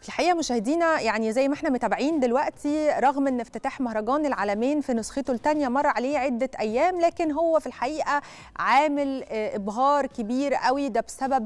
الحقيقه مشاهدينا يعني زي ما احنا متابعين دلوقتي رغم ان افتتاح مهرجان العالمين في نسخته الثانيه مر عليه عده ايام لكن هو في الحقيقه عامل ابهار كبير قوي ده بسبب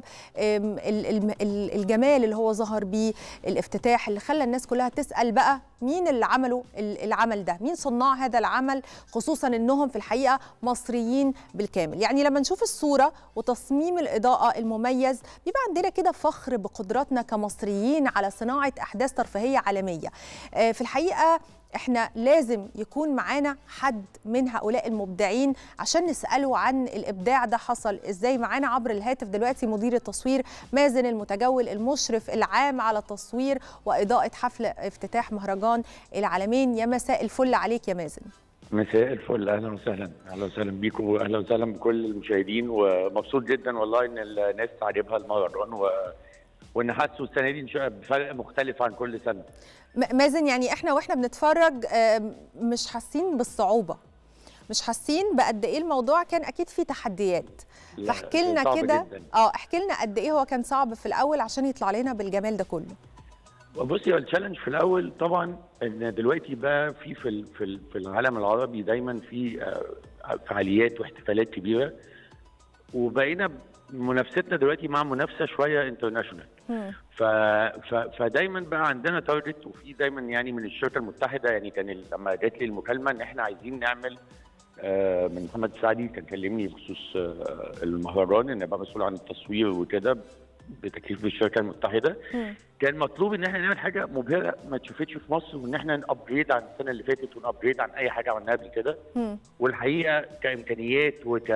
الجمال اللي هو ظهر بيه الافتتاح اللي خلى الناس كلها تسال بقى مين اللي عملوا العمل ده مين صناع هذا العمل خصوصا انهم في الحقيقه مصريين بالكامل يعني لما نشوف الصوره وتصميم الاضاءه المميز بيبقى عندنا كده فخر بقدراتنا كمصريين على صناعه احداث ترفيهيه عالميه في الحقيقه احنا لازم يكون معانا حد من هؤلاء المبدعين عشان نساله عن الابداع ده حصل ازاي معانا عبر الهاتف دلوقتي مدير التصوير مازن المتجول المشرف العام على التصوير واضاءه حفل افتتاح مهرجان العالمين يا مساء الفل عليك يا مازن مساء الفل اهلا وسهلا اهلا وسهلا بيكم واهلا وسهلا بكل المشاهدين ومبسوط جدا والله ان الناس عاجبها المهرجان و... وان حاسوا السنه دي بفرق مختلف عن كل سنه مازن يعني احنا واحنا بنتفرج مش حاسين بالصعوبه مش حاسين بقد ايه الموضوع كان اكيد فيه تحديات فاحكي لنا كده اه احكي لنا قد ايه هو كان صعب في الاول عشان يطلع لنا بالجمال ده كله بصي هو التشالنج في الاول طبعا ان دلوقتي بقى في في في العالم العربي دايما في فعاليات واحتفالات كبيره وبقينا منافستنا دلوقتي مع منافسه شويه انترناشونال ف... ف... فدايما بقى عندنا تارجت وفي دايما يعني من الشركه المتحده يعني كان لما جات لي المكالمه ان احنا عايزين نعمل آه من محمد سعدي كان كلمني بخصوص آه المهرجان ان ابقى مسؤول عن التصوير وكده بتكليف بالشركه المتحده م. كان مطلوب ان احنا نعمل حاجه مبهره ما تشوفتش في مصر وان احنا نابجريد عن السنه اللي فاتت ونابجريد عن اي حاجه عملناها قبل كده والحقيقه كامكانيات وك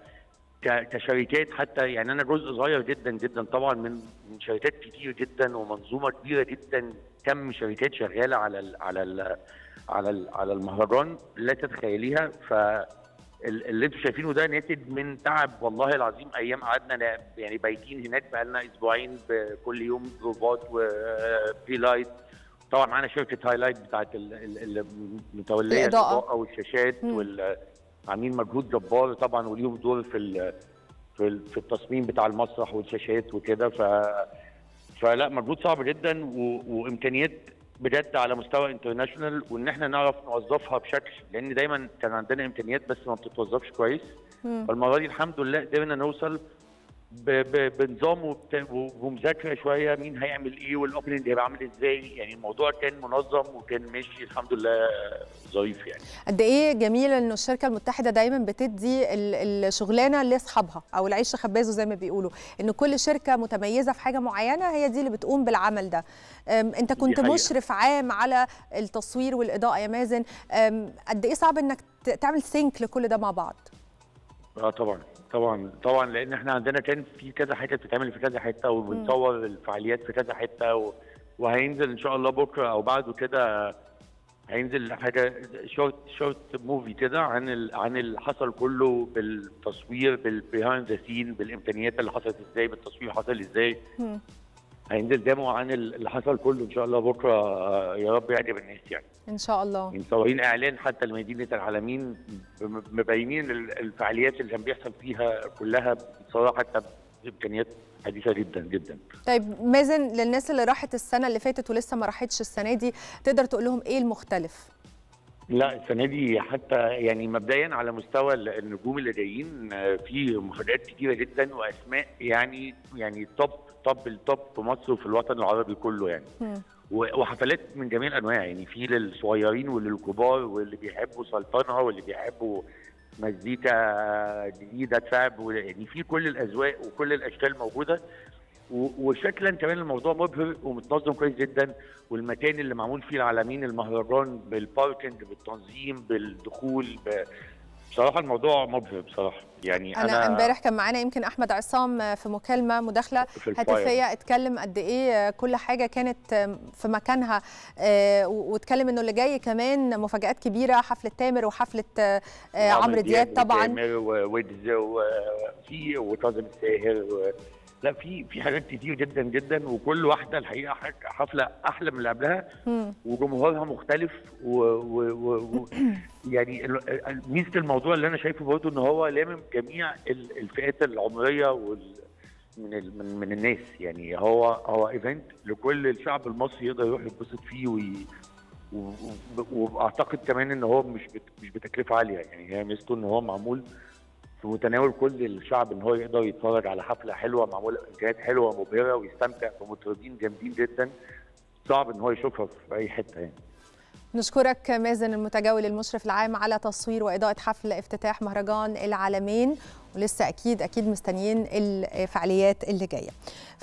كشركات حتى يعني انا جزء صغير جدا جدا طبعا من من شركات كتير جدا ومنظومه كبيره جدا كم شركات شغاله على ال على ال على ال على المهرجان لا تتخيليها ف اللي انتم شايفينه ده ناتج من تعب والله العظيم ايام قعدنا يعني بايتين هناك بقى لنا اسبوعين كل يوم بروفات وبري لايت طبعا معانا شركه هايلايت بتاعت المتوليه الاضاءه والشاشات وال عاملين مجهود جبار طبعا وليهم دور في في في التصميم بتاع المسرح والشاشات وكده ف فلا مجهود صعب جدا و... وامكانيات بجد على مستوى انترناشونال وان احنا نعرف نوظفها بشكل لان دايما كان عندنا امكانيات بس ما بتتوظفش كويس فالمره دي الحمد لله قدرنا نوصل ب... ب... بنظام ومذاكره شويه مين هيعمل ايه والاوبننج هيبقى عامل ازاي يعني الموضوع كان منظم وكان ماشي الحمد لله ظريف يعني قد ايه جميل انه الشركه المتحده دايما بتدي الشغلانه لاصحابها او العيش خبازه زي ما بيقولوا ان كل شركه متميزه في حاجه معينه هي دي اللي بتقوم بالعمل ده انت كنت مشرف عام على التصوير والاضاءه يا مازن قد ايه صعب انك تعمل سينك لكل ده مع بعض اه طبعا طبعا طبعا لان احنا عندنا كان في كذا حاجه بتتعمل في كذا حته وبنصور الفعاليات في كذا حته و... وهينزل ان شاء الله بكره او بعده كده هينزل حاجه شورت شورت موفي كده عن ال... عن اللي حصل كله بالتصوير بالبيهايند ذا سين بالامكانيات اللي حصلت ازاي بالتصوير حصل ازاي م. هينزل ديمو عن اللي حصل كله ان شاء الله بكره يا رب يعجب الناس يعني ان شاء الله مصورين اعلان حتى لمدينه العالمين مبينين الفعاليات اللي كان بيحصل فيها كلها بصراحه حتى بامكانيات حديثه جدا جدا طيب مازن للناس اللي راحت السنه اللي فاتت ولسه ما راحتش السنه دي تقدر تقول لهم ايه المختلف لا السنه دي حتى يعني مبدئيا على مستوى النجوم اللي جايين في مفاجات كتيره جدا واسماء يعني يعني توب توب التوب في مصر وفي الوطن العربي كله يعني م. وحفلات من جميع الانواع يعني في للصغيرين وللكبار واللي بيحبوا سلطنه واللي بيحبوا مزيكا جديده تراب يعني في كل الاذواق وكل الاشكال موجوده وشكلا كمان الموضوع مبهر ومتنظم كويس جدا والمكان اللي معمول فيه العالمين المهرجان بالباركنج بالتنظيم بالدخول ب... بصراحه الموضوع مبهر بصراحه يعني انا امبارح كان معانا يمكن احمد عصام في مكالمه مداخله هاتفيه اتكلم قد ايه كل حاجه كانت في مكانها واتكلم انه اللي جاي كمان مفاجات كبيره حفله تامر وحفله عمرو دياب طبعا تامر وويجز وفي وكاظم الساهر و... لا في في حاجات كتير جدا جدا وكل واحده الحقيقه حفله احلى من اللي قبلها وجمهورها مختلف و, و, و, و يعني ميزه الموضوع اللي انا شايفه برضه ان هو لامم جميع الفئات العمريه وال من ال من, من الناس يعني هو هو ايفنت لكل الشعب المصري يقدر يروح يتبسط فيه وي و- و- واعتقد كمان ان هو مش بت مش بتكلفه عاليه يعني هي ميزته ان هو معمول في متناول كل الشعب ان هو يقدر يتفرج على حفله حلوه معموله بامكانيات حلوه مبهره ويستمتع بمطربين جامدين جدا صعب ان هو يشوفها في اي حته يعني نشكرك مازن المتجول المشرف العام على تصوير وإضاءة حفل افتتاح مهرجان العالمين ولسه أكيد أكيد مستنيين الفعاليات اللي جاية